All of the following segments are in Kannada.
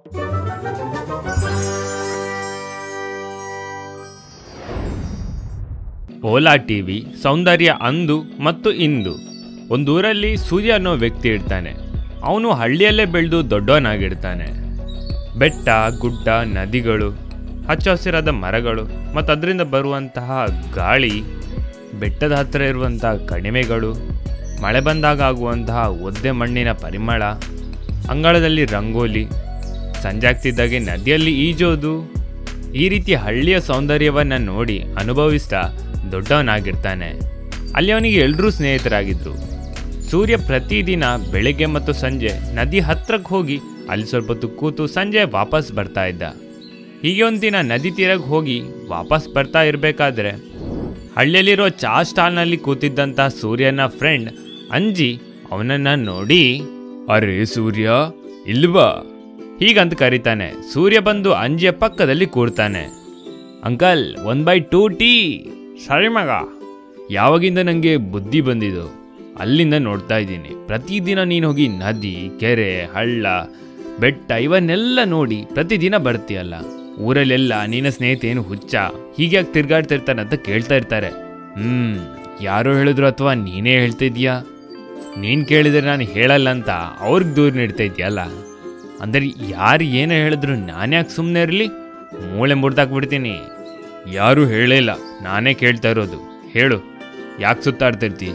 ಓಲಾ ಟಿವಿ ಸೌಂದರ್ಯ ಅಂದು ಮತ್ತು ಇಂದು ಒಂದೂರಲ್ಲಿ ಸೂರ್ಯ ಅನ್ನೋ ವ್ಯಕ್ತಿ ಇರ್ತಾನೆ ಅವನು ಹಳ್ಳಿಯಲ್ಲೇ ಬೆಳೆದು ದೊಡ್ಡವನಾಗಿರ್ತಾನೆ ಬೆಟ್ಟ ಗುಡ್ಡ ನದಿಗಳು ಹಚ್ಚ ಹಸಿರಾದ ಮರಗಳು ಮತ್ತು ಅದರಿಂದ ಬರುವಂತಹ ಗಾಳಿ ಬೆಟ್ಟದ ಹತ್ತಿರ ಇರುವಂತಹ ಕಣಿವೆಗಳು ಮಳೆ ಬಂದಾಗ ಆಗುವಂತಹ ಒದ್ದೆ ಮಣ್ಣಿನ ಪರಿಮಳ ಅಂಗಳದಲ್ಲಿ ರಂಗೋಲಿ ಸಂಜೆ ಆಗ್ತಿದ್ದಾಗೆ ನದಿಯಲ್ಲಿ ಈಜೋದು ಈ ರೀತಿ ಹಳ್ಳಿಯ ಸೌಂದರ್ಯವನ್ನು ನೋಡಿ ಅನುಭವಿಸ್ತಾ ದೊಡ್ಡವನಾಗಿರ್ತಾನೆ ಅಲ್ಲಿ ಅವನಿಗೆ ಎಲ್ಲರೂ ಸ್ನೇಹಿತರಾಗಿದ್ದರು ಸೂರ್ಯ ಪ್ರತಿದಿನ ಬೆಳಗ್ಗೆ ಮತ್ತು ಸಂಜೆ ನದಿ ಹತ್ರಕ್ಕೆ ಹೋಗಿ ಅಲ್ಲಿ ಸ್ವಲ್ಪ ಹೊತ್ತು ಕೂತು ಸಂಜೆ ವಾಪಸ್ ಬರ್ತಾ ಇದ್ದ ಹೀಗೆ ಒಂದಿನ ನದಿ ತೀರಕ್ಕೆ ಹೋಗಿ ವಾಪಸ್ ಬರ್ತಾ ಇರಬೇಕಾದ್ರೆ ಹಳ್ಳಿಯಲ್ಲಿರೋ ಚಾ ಸ್ಟಾಲ್ನಲ್ಲಿ ಕೂತಿದ್ದಂಥ ಸೂರ್ಯನ ಫ್ರೆಂಡ್ ಅಂಜಿ ಅವನನ್ನು ನೋಡಿ ಅರೆ ಸೂರ್ಯ ಇಲ್ವಾ ಹೀಗಂತ ಕರೀತಾನೆ ಸೂರ್ಯ ಬಂದು ಅಂಜಿಯ ಪಕ್ಕದಲ್ಲಿ ಕೂರ್ತಾನೆ uncle one by two tea ಸರಿ ಮಗ ಯಾವಾಗಿಂದ ನನಗೆ ಬುದ್ಧಿ ಬಂದಿದ್ದು ಅಲ್ಲಿಂದ ನೋಡ್ತಾ ಇದ್ದೀನಿ ಪ್ರತಿದಿನ ನೀನು ಹೋಗಿ ನದಿ ಕೆರೆ ಹಳ್ಳ ಬೆಟ್ಟ ಇವನ್ನೆಲ್ಲ ನೋಡಿ ಪ್ರತಿದಿನ ಬರ್ತೀಯಲ್ಲ ಊರಲ್ಲೆಲ್ಲ ನಿನ್ನ ಸ್ನೇಹಿತ ಏನು ಹುಚ್ಚ ಹೀಗೆ ತಿರ್ಗಾಡ್ತಿರ್ತಾನೆ ಅಂತ ಕೇಳ್ತಾ ಇರ್ತಾರೆ ಹ್ಮ್ ಯಾರೋ ಹೇಳಿದ್ರು ಅಥವಾ ನೀನೇ ಹೇಳ್ತಿದ್ಯಾ ನೀನು ಕೇಳಿದ್ರೆ ನಾನು ಹೇಳಲ್ಲ ಅಂತ ಅವ್ರಿಗೆ ದೂರ ನೀಡ್ತಾ ಇದೆಯಲ್ಲ ಅಂದರೆ ಯಾರು ಏನೇ ಹೇಳಿದ್ರು ನಾನು ಯಾಕೆ ಸುಮ್ಮನೆ ಇರಲಿ ಮೂಳೆ ಮುಡ್ದಾಕ್ಬಿಡ್ತೀನಿ ಯಾರೂ ಹೇಳೇ ಇಲ್ಲ ನಾನೇ ಕೇಳ್ತಾ ಇರೋದು ಹೇಳು ಯಾಕೆ ಸುತ್ತಾಡ್ತಿರ್ತಿ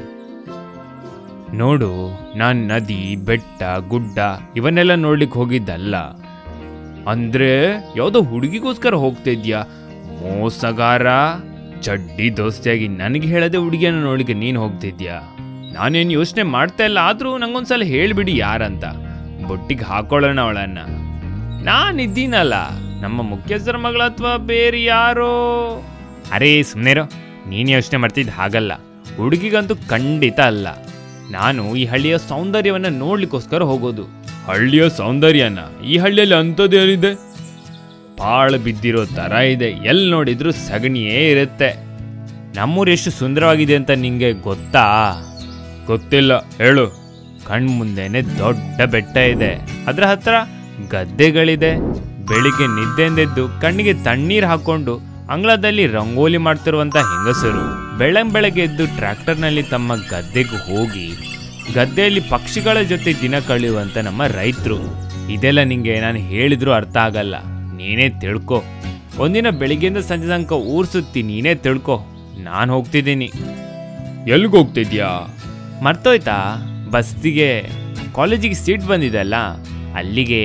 ನೋಡು ನಾನು ನದಿ ಬೆಟ್ಟ ಗುಡ್ಡ ಇವನ್ನೆಲ್ಲ ನೋಡ್ಲಿಕ್ಕೆ ಹೋಗಿದ್ದಲ್ಲ ಅಂದ್ರೆ ಯಾವುದೋ ಹುಡುಗಿಗೋಸ್ಕರ ಹೋಗ್ತಾ ಇದ್ಯಾ ಮೋಸಗಾರ ಚಡ್ಡಿ ದೋಸ್ತಿಯಾಗಿ ನನಗೆ ಹೇಳದೆ ಹುಡುಗಿಯನ್ನು ನೋಡ್ಲಿಕ್ಕೆ ನೀನು ಹೋಗ್ತಿದ್ಯಾ ನಾನೇನು ಯೋಚನೆ ಮಾಡ್ತಾ ಇಲ್ಲ ಆದರೂ ನಂಗೊಂದ್ಸಲ ಹೇಳ್ಬಿಡಿ ಯಾರಂತ ಬೊಟ್ಟಿಗೆ ಹಾಕೊಳ್ಳೋಣ ಅವಳನ್ನ ನಾನಿದ್ದೀನಲ್ಲ ನಮ್ಮ ಮುಖ್ಯಸ್ಥರ ಮಗಳ ಅಥವಾ ಬೇರೆ ಯಾರೋ ಅರೇ ಸುಮ್ಮನೆರೋ ನೀನು ಯೋಚನೆ ಮಾಡ್ತಿದ್ದು ಹಾಗಲ್ಲ ಹುಡುಗಿಗಂತೂ ಖಂಡಿತ ಅಲ್ಲ ನಾನು ಈ ಹಳ್ಳಿಯ ಸೌಂದರ್ಯವನ್ನು ನೋಡ್ಲಿಕ್ಕೋಸ್ಕರ ಹೋಗೋದು ಹಳ್ಳಿಯ ಸೌಂದರ್ಯನ ಈ ಹಳ್ಳಿಯಲ್ಲಿ ಅಂಥದ್ದೇನಿದೆ ಪಾಳು ಬಿದ್ದಿರೋ ಥರ ಇದೆ ಎಲ್ಲಿ ನೋಡಿದ್ರು ಸಗಣಿಯೇ ಇರುತ್ತೆ ನಮ್ಮೂರು ಎಷ್ಟು ಸುಂದರವಾಗಿದೆ ಅಂತ ನಿಂಗೆ ಗೊತ್ತಾ ಗೊತ್ತಿಲ್ಲ ಹೇಳು ಕಣ್ಮುಂದೆನೆ ದೊಡ್ಡ ಬೆಟ್ಟ ಇದೆ ಅದರ ಹತ್ರ ಗದ್ದೆಗಳಿದೆ ಬೆಳಿಗ್ಗೆ ನಿದ್ದೆಂದೆದ್ದು ಕಣ್ಣಿಗೆ ತಣ್ಣೀರು ಹಾಕೊಂಡು ಅಂಗಳದಲ್ಲಿ ರಂಗೋಲಿ ಮಾಡ್ತಿರುವಂತ ಹೆಂಗಸರು ಬೆಳಂ ಬೆಳಗ್ಗೆ ಎದ್ದು ಟ್ರ್ಯಾಕ್ಟರ್ನಲ್ಲಿ ತಮ್ಮ ಗದ್ದೆಗೆ ಹೋಗಿ ಗದ್ದೆಯಲ್ಲಿ ಪಕ್ಷಿಗಳ ಜೊತೆ ದಿನ ಕಳೆಯುವಂತ ನಮ್ಮ ರೈತರು ಇದೆಲ್ಲ ನಿಂಗೆ ನಾನು ಹೇಳಿದ್ರು ಅರ್ಥ ಆಗಲ್ಲ ನೀನೇ ತಿಳ್ಕೊ ಒಂದಿನ ಬೆಳಿಗ್ಗೆಯಿಂದ ಸಂಜೆ ತನಕ ಊರ್ ಸುತ್ತಿ ನೀನೇ ತಿಳ್ಕೊ ನಾನು ಹೋಗ್ತಿದ್ದೀನಿ ಎಲ್ಲಿಗೆ ಹೋಗ್ತಿದ್ಯಾ ಮರ್ತೋಯ್ತಾ ಬಸ್ತಿಗೆ ಕಾಲೇಜಿಗೆ ಸೀಟ್ ಬಂದಿದೆಲ್ಲ ಅಲ್ಲಿಗೆ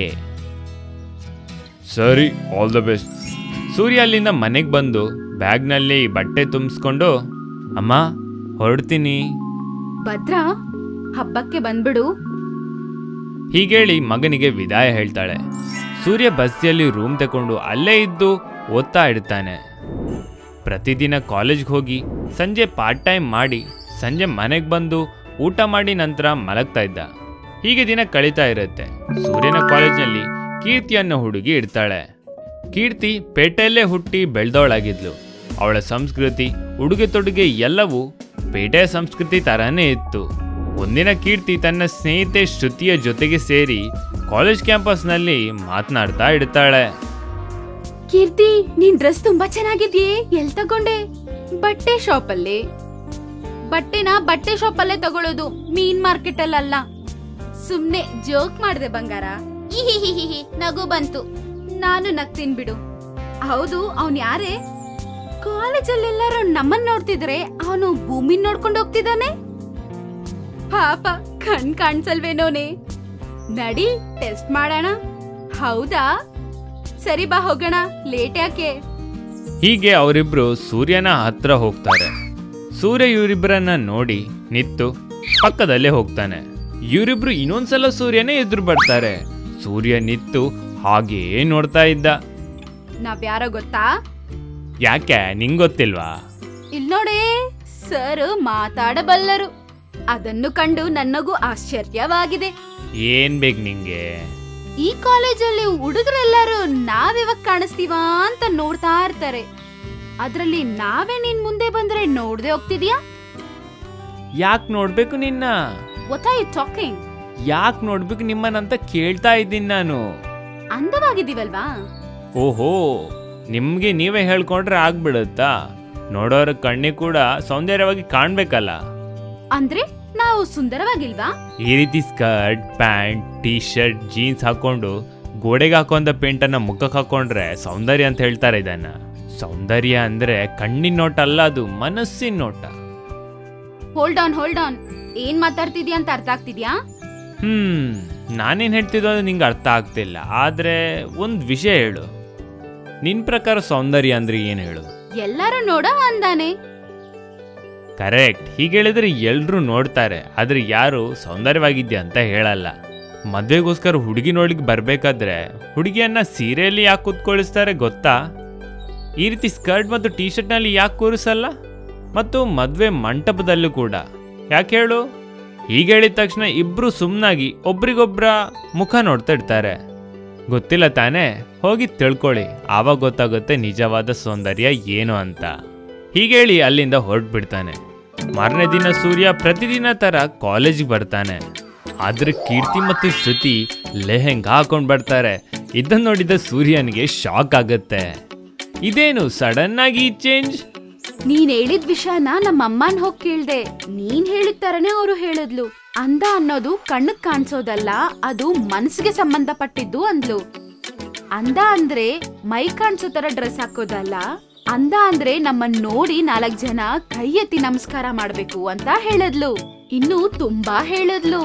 ಸರಿ ಆಲ್ ದ ಬೆಸ್ಟ್ ಸೂರ್ಯ ಅಲ್ಲಿಂದ ಮನೆಗೆ ಬಂದು ಬ್ಯಾಗ್ನಲ್ಲಿ ಬಟ್ಟೆ ತುಂಬಿಸ್ಕೊಂಡು ಅಮ್ಮ ಹೊರಡ್ತೀನಿ ಭದ್ರಾ ಹಬ್ಬಕ್ಕೆ ಬಂದ್ಬಿಡು ಹೀಗೇಳಿ ಮಗನಿಗೆ ವಿದಾಯ ಹೇಳ್ತಾಳೆ ಸೂರ್ಯ ಬಸ್ಸಿಯಲ್ಲಿ ರೂಮ್ ತಗೊಂಡು ಅಲ್ಲೇ ಇದ್ದು ಓದ್ತಾ ಇರ್ತಾನೆ ಪ್ರತಿದಿನ ಕಾಲೇಜ್ಗೆ ಹೋಗಿ ಸಂಜೆ ಪಾರ್ಟ್ ಟೈಮ್ ಮಾಡಿ ಸಂಜೆ ಮನೆಗೆ ಬಂದು ಊಟ ಮಾಡಿ ನಂತರ ಮಲಗ್ತಾ ಇದ್ದ ಹೀಗೆ ದಿನ ಕಳೀತಾ ಇರುತ್ತೆ ಸೂರ್ಯನ ಕಾಲೇಜ್ನಲ್ಲಿ ಕೀರ್ತಿ ಅನ್ನೋ ಹುಡುಗಿ ಇರ್ತಾಳೆ ಕೀರ್ತಿ ಪೇಟೆಯಲ್ಲೇ ಹುಟ್ಟಿ ಬೆಳೆದವಳಾಗಿದ್ಲು ಅವಳ ಸಂಸ್ಕೃತಿ ಉಡುಗೆ ತೊಡುಗೆ ಎಲ್ಲವೂ ಪೇಟೆಯ ಸಂಸ್ಕೃತಿ ತರಾನೇ ಇತ್ತು ಒಂದಿನ ಕೀರ್ತಿ ತನ್ನ ಸ್ನೇಹಿತೆ ಶ್ರುತಿಯ ಜೊತೆಗೆ ಸೇರಿ ಕಾಲೇಜ್ ಕ್ಯಾಂಪಸ್ನಲ್ಲಿ ಮಾತನಾಡ್ತಾ ಇಡ್ತಾಳೆ ಕೀರ್ತಿ ನಿನ್ ಡ್ರೆಸ್ ತುಂಬಾ ಚೆನ್ನಾಗಿದ್ಯೇ ಎಲ್ ತಗೊಂಡೆ ಬಟ್ಟೆ ಶಾಪ್ ಅಲ್ಲಿ ಬಟ್ಟೆನ ಬಟ್ಟೆ ಶಾಪ್ ಅಲ್ಲೇ ತಗೊಳ್ಳೋದು ಮೀನ್ ಮಾರ್ಕೆಟ್ ಅಲ್ಲ ಸುಮ್ನೆ ಜೋಕ್ ಮಾಡ್ದೆ ಬಂಗಾರ ಇಹಿಹಿಹಿಹಿ ನಗು ಬಂತು ನಾನು ನಗ್ತೀನಿ ಬಿಡು ಹೌದು ಅವನ್ ಯಾರೇ ಕಾಲೇಜಲ್ಲೆಲ್ಲರೂ ನಮ್ಮನ್ ನೋಡ್ತಿದ್ರೆ ಅವನು ಭೂಮಿನ್ ನೋಡ್ಕೊಂಡು ಹೋಗ್ತಿದ್ದಾನೆ ಪಾಪ ಕಣ್ ಕಾಣ್ಸಲ್ವೇನೋನೆ ನಡಿ ಟೆಸ್ಟ್ ಮಾಡೋಣ ಹೌದಾ ಸರಿ ಬಾ ಹೋಗೋಣ ಲೇಟ್ ಯಾಕೆ ಹೀಗೆ ಅವರಿಬ್ರು ಸೂರ್ಯನ ಹತ್ರ ಹೋಗ್ತಾರೆ ಸೂರ್ಯ ಇವರಿಬ್ಬರನ್ನ ನೋಡಿ ನಿತ್ತು ಪಕ್ಕದಲ್ಲೇ ಹೋಗ್ತಾನೆ ಇವರಿಬ್ರು ಇನ್ನೊಂದ್ಸಲ ಸೂರ್ಯನೇ ಎದುರು ಬರ್ತಾರೆ ಸೂರ್ಯ ನಿತ್ತು ಹಾಗೇ ನೋಡ್ತಾ ಇದ್ದ ನಾವ್ಯಾರೋ ಗೊತ್ತಾ ಯಾಕೆ ನಿಂಗ್ ಗೊತ್ತಿಲ್ವಾ ಇಲ್ ನೋಡೇ ಸರ್ ಮಾತಾಡಬಲ್ಲರು ಅದನ್ನು ಕಂಡು ನನಗೂ ಆಶ್ಚರ್ಯವಾಗಿದೆ ಏನ್ ಬೇಕು ನಿಂಗೆ ಈ ಕಾಲೇಜಲ್ಲಿ ಹುಡುಗರೆಲ್ಲರೂ ನಾವಿವಾಗ ಕಾಣಿಸ್ತೀವಾ ಅಂತ ನೋಡ್ತಾ ಇರ್ತಾರೆ ಅದ್ರಲ್ಲಿ ನಾವೇ ನಿನ್ ಮುಂದೆ ಬಂದ್ರೆ ನೋಡ್ದೆ ಹೋಗ್ತಿದ್ಯಾ ಯಾಕೆ ನೋಡ್ಬೇಕು ನಿನ್ನ ವಾಟ್ ಆರ್ ಯು ಟಾಕಿಂಗ್ ಯಾಕೆ ನೋಡ್ಬೇಕು ನಿಮ್ಮನ್ನಂತ ಕೇಳ್ತಾ ಇದ್ದೀನಿ ನಾನು ಅಂದವಾಗಿದ್ದೀವಲ್ವಾ ಓಹೋ ನಿಮ್ಗೆ ನೀವೇ ಹೇಳ್ಕೊಂಡ್ರೆ ಆಗ್ಬಿಡುತ್ತಾ ನೋಡೋರ ಕಣ್ಣಿಗೆ ಕೂಡ ಸೌಂದರ್ಯವಾಗಿ ಕಾಣ್ಬೇಕಲ್ಲ ಅಂದ್ರೆ ನಾವು ಸುಂದರವಾಗಿಲ್ವಾ ಈ ರೀತಿ skirt pant T shirt jeans ಹಾಕೊಂಡು ಗೋಡೆಗೆ ಹಾಕೊಂಡ ಪೇಂಟನ್ನ ಮುಖಕ್ಕೆ ಹಾಕೊಂಡ್ರೆ ಸೌಂದರ್ಯ ಅಂತ ಹೇಳ್ತಾರೆ ಇದನ್ನ ಸೌಂದರ್ಯ ಅಂದ್ರೆ ಕಣ್ಣಿನ ನೋಟ ಅಲ್ಲ ಅದು ಮನಸ್ಸಿನ ನೋಟ ಹೋಲ್ಡ್ ಆನ್ ಹೋಲ್ಡ್ ಆನ್ ಏನ್ ಮಾತಾಡ್ತಿದ್ಯಾ ಅಂತ ಅರ್ಥ ಆಗ್ತಿದ್ಯಾ ಹ್ಮ್ ನಾನೇನ್ ಹೇಳ್ತಿದ್ದೋ ಅದು ನಿಂಗೆ ಅರ್ಥ ಆಗ್ತಿಲ್ಲ ಆದ್ರೆ ಒಂದ್ ವಿಷಯ ಹೇಳು ನಿನ್ ಪ್ರಕಾರ ಸೌಂದರ್ಯ ಅಂದ್ರೆ ಏನು ಹೇಳು ಎಲ್ಲರೂ ನೋಡೋ ಅಂದಾನೆ ಕರೆಕ್ಟ್ ಹೀಗೆ ಹೇಳಿದ್ರೆ ಎಲ್ರೂ ನೋಡ್ತಾರೆ ಆದ್ರೆ ಯಾರು ಸೌಂದರ್ಯವಾಗಿದ್ಯಾ ಅಂತ ಹೇಳಲ್ಲ ಮದ್ವೆಗೋಸ್ಕರ ಹುಡುಗಿ ನೋಡ್ಲಿಕ್ಕೆ ಬರ್ಬೇಕಾದ್ರೆ ಹುಡುಗಿಯನ್ನ ಸೀರೆಯಲ್ಲಿ ಯಾಕೆ ಕೂತ್ಕೊಳಿಸ್ತಾರೆ ಗೊತ್ತಾ ಈ ರೀತಿ ಸ್ಕರ್ಟ್ ಮತ್ತು ಟೀ ಶರ್ಟ್ನಲ್ಲಿ ಯಾಕೆ ಕೂರಿಸಲ್ಲ ಮತ್ತು ಮದ್ವೆ ಮಂಟಪದಲ್ಲೂ ಕೂಡ ಯಾಕೆ ಹೇಳು ಹೀಗೆ ಹೇಳಿದ ತಕ್ಷಣ ಇಬ್ರು ಸುಮ್ಮನಾಗಿ ಒಬ್ರಿಗೊಬ್ರ ಮುಖ ನೋಡ್ತಾ ಇರ್ತಾರೆ ಗೊತ್ತಿಲ್ಲ ತಾನೇ ಹೋಗಿ ತಿಳ್ಕೊಳ್ಳಿ ಆವಾಗ ಗೊತ್ತಾಗುತ್ತೆ ನಿಜವಾದ ಸೌಂದರ್ಯ ಏನು ಅಂತ ಹೀಗೇಳಿ ಅಲ್ಲಿಂದ ಹೊರಟ್ಬಿಡ್ತಾನೆ ಮಾರನೇ ದಿನ ಸೂರ್ಯ ಪ್ರತಿದಿನ ತರ ಕಾಲೇಜಿಗೆ ಬರ್ತಾನೆ ಆದ್ರೆ ಕೀರ್ತಿ ಮತ್ತು ಶ್ರುತಿ ಲೆಹೆಂಗಾ ಹಾಕೊಂಡ್ ಬರ್ತಾರೆ ಇದನ್ನ ನೋಡಿದ ಸೂರ್ಯನಿಗೆ ಶಾಕ್ ಆಗುತ್ತೆ ಇದೇನು ಸಡನ್ ಆಗಿ ಚೇಂಜ್ ನೀನ್ ಹೇಳಿದ ವಿಷಯನ ನಮ್ಮ ಅಮ್ಮನ್ ಹೋಗ್ ಕೇಳ್ದೆ ನೀನ್ ಹೇಳಿದ ತರನೇ ಅವರು ಹೇಳಿದ್ಲು ಅಂದ ಅನ್ನೋದು ಕಣ್ಣಕ್ ಕಾಣಿಸೋದಲ್ಲ ಅದು ಮನಸ್ಸಿಗೆ ಸಂಬಂಧಪಟ್ಟಿದ್ದು ಅಂದ್ಲು ಅಂದ ಅಂದ್ರೆ ಮೈ ಕಾಣಿಸೋ ತರ ಡ್ರೆಸ್ ಹಾಕೋದಲ್ಲ ಅಂದ ಅಂದ್ರೆ ನಮ್ಮನ್ ನೋಡಿ ನಾಲ್ಕ್ ಜನ ಕೈ ಎತ್ತಿ ನಮಸ್ಕಾರ ಮಾಡ್ಬೇಕು ಅಂತ ಹೇಳಿದ್ಲು ಇನ್ನು ತುಂಬಾ ಹೇಳಿದ್ಲು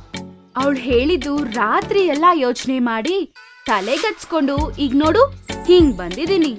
ಅವಳು ಹೇಳಿದ್ದು ರಾತ್ರಿ ಎಲ್ಲಾ ಯೋಚನೆ ಮಾಡಿ ತಲೆಗಚ್ಕೊಂಡು ಈಗ ನೋಡು ಹಿಂಗ್ ಬಂದಿದೀನಿ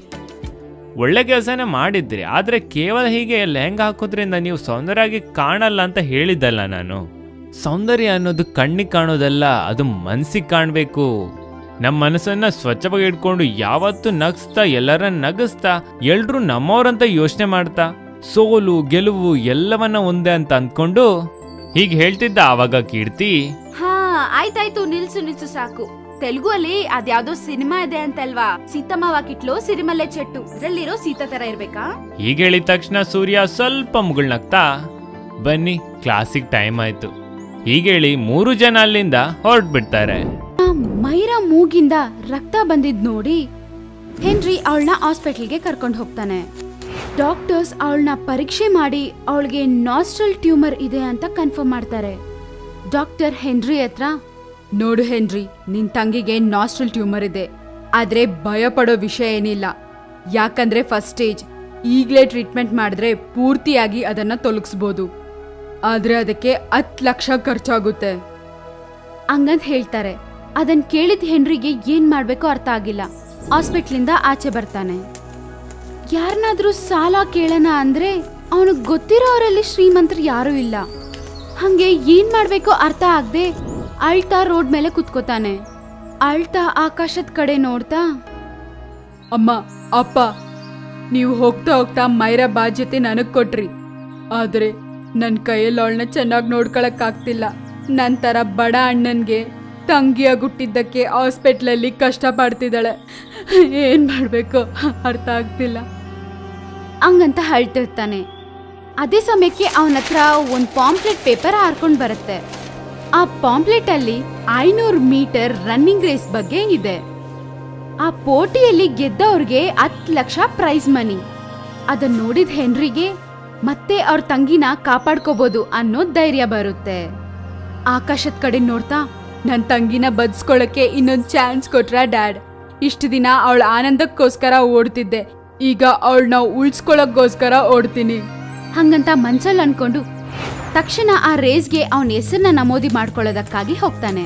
ಒಳ್ಳೆ ಕೆಲಸನೇ ಮಾಡಿದ್ರಿ ಆದ್ರೆ ಕೇವಲ ಹೀಗೆ ಲೆಹಂಗಾ ಹಾಕೋದ್ರಿಂದ ನೀವು ಸೌಂದರ್ಯವಾಗಿ ಕಾಣಲ್ಲ ಅಂತ ಹೇಳಿದ್ದಲ್ಲ ನಾನು ಸೌಂದರ್ಯ ಅನ್ನೋದು ಕಣ್ಣಿಗೆ ಕಾಣೋದಲ್ಲ ಅದು ಮನ್ಸಿಗೆ ಕಾಣ್ಬೇಕು ನಮ್ಮ ಮನಸ್ಸನ್ನ ಸ್ವಚ್ಛವಾಗಿ ಇಟ್ಕೊಂಡು ಯಾವತ್ತು ನಗಿಸ್ತಾ ಎಲ್ಲರ ನಗಿಸ್ತಾ ಎಲ್ರೂ ನಮ್ಮವ್ರಂತ ಯೋಚನೆ ಮಾಡ್ತಾ ಸೋಲು ಗೆಲುವು ಎಲ್ಲವನ್ನ ಒಂದೇ ಅಂತ ಅಂದ್ಕೊಂಡು ಹೀಗೆ ಹೇಳ್ತಿದ್ದ ಆವಾಗ ಕೀರ್ತಿ ಹಾ ಆಯ್ತಾಯ್ತು ನಿಲ್ಸು ನಿಲ್ಸು ಸಾಕು ತೆಲುಗು ಅಲ್ಲಿ ಅದ್ಯಾವ್ದೋ ಸಿನಿಮಾ ಇದೆ ಅಂತಲ್ವಾ ಸೀತಮ್ಮ ವಾಕಿಟ್ಲು ಸಿರಿಮಲ್ಲೆ ಚೆಟ್ಟು ಇದ್ರಲ್ಲಿರೋ ಸೀತಾ ತರ ಇರ್ಬೇಕಾ ಹೀಗೆ ಹೇಳಿದ ತಕ್ಷಣ ಸೂರ್ಯ ಸ್ವಲ್ಪ ಮುಗುಳ್ನಗ್ತಾ ಬನ್ನಿ ಕ್ಲಾಸಿಗೆ ಟೈಮ್ ಆಯ್ತು ಹೀಗೇಳಿ ಮೂರು ಜನ ಅಲ್ಲಿಂದ ಹೊರಟ್ಬಿಡ್ತಾರೆ ಆ ಮೈರಾ ಮೂಗಿಂದ ರಕ್ತ ಬಂದಿದ್ ನೋಡಿ ಹೆನ್ರಿ ಅವಳನ್ನ ಹಾಸ್ಪಿಟಲ್ಗೆ ಕರ್ಕೊಂಡು ಹೋಗ್ತಾನೆ ಡಾಕ್ಟರ್ಸ್ ಅವಳನ್ನ ಪರೀಕ್ಷೆ ಮಾಡಿ ಅವಳಿಗೆ ನಾಸ್ಟ್ರಲ್ ಟ್ಯೂಮರ್ ಇದೆ ಅಂತ ಕನ್ಫರ್ಮ್ ಮಾಡ್ತಾರೆ ಡಾಕ್ಟರ್ ಹೆನ್ರಿ ಹತ್ರ ನೋಡು ಹೆನ್ರಿ ನಿನ್ ತಂಗಿಗೆ ನಾಸ್ಟ್ರಲ್ ಟ್ಯೂಮರ್ ಇದೆ ಆದ್ರೆ ಭಯ ಪಡೋ ವಿಷಯ ಏನಿಲ್ಲ ಯಾಕಂದ್ರೆ ಫಸ್ಟ್ ಸ್ಟೇಜ್ ಈಗಲೇ ಟ್ರೀಟ್ಮೆಂಟ್ ಮಾಡಿದ್ರೆ ಪೂರ್ತಿಯಾಗಿ ಅದನ್ನ ತೊಲಗಿಸ್ಬೋದು ಆದ್ರೆ ಅದಕ್ಕೆ ಹತ್ತು ಲಕ್ಷ ಖರ್ಚಾಗುತ್ತೆ ಹಂಗಂತ ಹೇಳ್ತಾರೆ ಅದನ್ ಕೇಳಿದ ಹೆನ್ರಿಗೆ ಏನ್ ಮಾಡ್ಬೇಕೋ ಅರ್ಥ ಆಗಿಲ್ಲ ಹಾಸ್ಪಿಟ್ಲಿಂದ ಆಚೆ ಬರ್ತಾನೆ ಯಾರನ್ನಾದ್ರೂ ಸಾಲ ಕೇಳೋಣ ಅಂದ್ರೆ ಅವನಿಗೆ ಗೊತ್ತಿರೋರಲ್ಲಿ ಶ್ರೀಮಂತರು ಯಾರೂ ಇಲ್ಲ ಹಂಗೆ ಏನ್ ಮಾಡ್ಬೇಕೋ ಅರ್ಥ ಆಗದೆ ಅಳ್ತಾ ರೋಡ್ ಮೇಲೆ ಕುತ್ಕೋತಾನೆ ಅಳ್ತಾ ಆಕಾಶದ ಕಡೆ ನೋಡ್ತಾ ಅಮ್ಮ ಅಪ್ಪ ನೀವು ಹೋಗ್ತಾ ಹೋಗ್ತಾ ಮೈರಾ ಬಾಧ್ಯತೆ ನನಗ್ ಕೊಟ್ರಿ ಆದ್ರೆ ನನ್ ಕೈಯಲ್ಲಿ ಅವಳನ್ನ ಚೆನ್ನಾಗಿ ನೋಡ್ಕೊಳಕ್ ಆಗ್ತಿಲ್ಲ ನಂತರ ಬಡ ಅಣ್ಣನ್ಗೆ ತಂಗಿಯಾಗಿ ಹುಟ್ಟಿದ್ದಕ್ಕೆ ಹಾಸ್ಪಿಟ್ಲಲ್ಲಿ ಕಷ್ಟ ಪಡ್ತಿದ್ದಾಳೆ ಏನ್ ಮಾಡ್ಬೇಕು ಅರ್ಥ ಆಗ್ತಿಲ್ಲ ಹಂಗಂತ ಹೇಳ್ತಿರ್ತಾನೆ ಅದೇ ಸಮಯಕ್ಕೆ ಅವನ ಹತ್ರ ಒಂದು ಪಾಂಪ್ಲೆಟ್ ಪೇಪರ್ ಹಾರ್ಕೊಂಡು ಬರುತ್ತೆ ಆ ಪಾಂಪ್ಲೆಟ್ ಅಲ್ಲಿ ಐನೂರು ಮೀಟರ್ ರನ್ನಿಂಗ್ ರೇಸ್ ಬಗ್ಗೆ ಇದೆ ಆ ಪೋಟಿಯಲ್ಲಿ ಗೆದ್ದವ್ರಿಗೆ ಹತ್ತು ಲಕ್ಷ ಪ್ರೈಸ್ ಮನಿ ಅದನ್ನ ನೋಡಿದ ಹೆನ್ರಿಗೆ ಮತ್ತೆ ಅವ್ರ ತಂಗಿನ ಕಾಪಾಡ್ಕೋಬಹುದು ಅನ್ನೋ ಧೈರ್ಯ ಬರುತ್ತೆ ಆಕಾಶದ ಕಡೆ ನೋಡ್ತಾ ನನ್ ತಂಗಿನ ಬದ್ಸ್ಕೊಳಕ್ಕೆ ಇನ್ನೊಂದ್ ಚಾನ್ಸ್ ಕೊಟ್ರ ಡ್ಯಾಡ್ ಇಷ್ಟು ದಿನ ಅವಳ ಆನಂದಕ್ಕೋಸ್ಕರ ಓಡ್ತಿದ್ದೆ ಈಗ ಅವಳನ್ನ ಉಳ್ಸ್ಕೊಳಕ್ಕೋಸ್ಕರ ಓಡ್ತೀನಿ ಹಂಗಂತ ಮನ್ಸಲ್ಲಿ ಅನ್ಕೊಂಡು ತಕ್ಷಣ ಆ ರೇಸ್ಗೆ ಅವನ ಹೆಸರನ್ನ ನಮೂದಿ ಮಾಡ್ಕೊಳ್ಳೋದಕ್ಕಾಗಿ ಹೋಗ್ತಾನೆ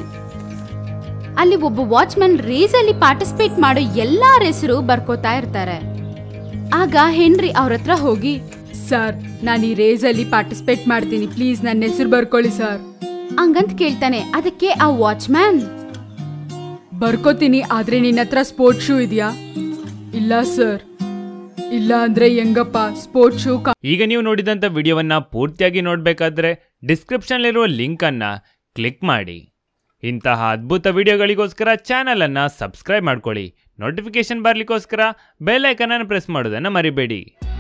ಅಲ್ಲಿ ಒಬ್ಬ ವಾಚ್ಮನ್ ರೇಸ್ ಅಲ್ಲಿ ಪಾರ್ಟಿಸಿಪೇಟ್ ಮಾಡೋ ಎಲ್ಲಾ ಹೆಸರು ಬರ್ಕೋತಾ ಇರ್ತಾರೆ ಆಗ ಹೆನ್ರಿ ಅವ್ರ ಹತ್ರ ಹೋಗಿ ಸರ್ ನಾನು ಈ ರೇಸ್ ಅಲ್ಲಿ ಪಾರ್ಟಿಸಿಪೇಟ್ ಮಾಡ್ತೀನಿ ಪ್ಲೀಸ್ ನನ್ನ ಹೆಸರು ಬರ್ಕೊಳ್ಳಿ ಸರ್ ಹಂಗಂತ ಕೇಳ್ತಾನೆ ಅದಕ್ಕೆ ಆ ವಾಚ್ಮ್ಯಾನ್ ಬರ್ಕೋತೀನಿ ಆದ್ರೆ ನಿನ್ನ ಹತ್ರ ಸ್ಪೋರ್ಟ್ಸ್ ಶೂ ಇದೆಯಾ ಇಲ್ಲ ಸರ್ ಇಲ್ಲ ಅಂದ್ರೆ ಹೆಂಗಪ್ಪ ಸ್ಪೋರ್ಟ್ಸ್ ಶೂ ಈಗ ನೀವು ನೋಡಿದಂಥ ವಿಡಿಯೋವನ್ನ ಪೂರ್ತಿಯಾಗಿ ನೋಡಬೇಕಾದ್ರೆ ಡಿಸ್ಕ್ರಿಪ್ಷನ್ಲಿರುವ ಲಿಂಕನ್ನು ಕ್ಲಿಕ್ ಮಾಡಿ ಇಂತಹ ಅದ್ಭುತ ವಿಡಿಯೋಗಳಿಗೋಸ್ಕರ ಚಾನಲನ್ನು ಸಬ್ಸ್ಕ್ರೈಬ್ ಮಾಡ್ಕೊಳ್ಳಿ ನೋಟಿಫಿಕೇಶನ್ ಬರಲಿಕ್ಕೋಸ್ಕರ ಬೆಲ್ ಐಕನನ್ನು ಪ್ರೆಸ್ ಮಾಡೋದನ್ನು ಮರಿಬೇಡಿ